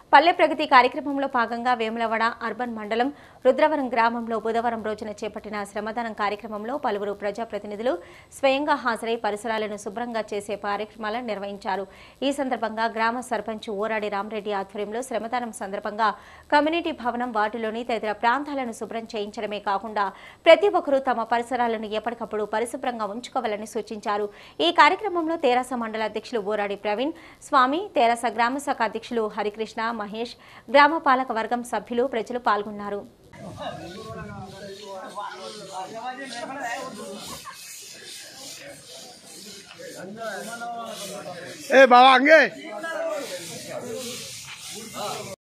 పల్లె ప్రగతి కార్యక్రమంలో భాగంగా వేములవాడ అర్బన్ మండలం రుద్రవరం గ్రామంలో బుధవారం రోజున చేపట్టిన శ్రమదానం కార్యక్రమంలో పలువురు ప్రజాప్రతినిధులు స్వయంగా హాజరై పరిసరాలను శుభ్రంగా చేసే కార్యక్రమాలను నిర్వహించారు ఈ సందర్భంగా గ్రామ సర్పంచ్ ఓరాడి రామరెడ్డి ఆధ్వర్యంలో శ్రమదానం సందర్భంగా కమ్యూనిటీ భవనం వార్డులోని తదితర ప్రాంతాలను శుభ్రం చేయించడమే కాకుండా ప్రతి ఒక్కరూ తమ పరిసరాలను ఎప్పటికప్పుడు పరిశుభ్రంగా ఉంచుకోవాలని సూచించారు ఈ కార్యక్రమంలో తెరాస మండల అధ్యక్షులు ఓరాడి ప్రవీణ్ స్వామి తెరాస గ్రామ శాఖ అధ్యక్షులు హరికృష్ణ మహేష్ గ్రామ పాలక వర్గం సభ్యులు ప్రజలు పాల్గొన్నారు ఏ బావా అంగే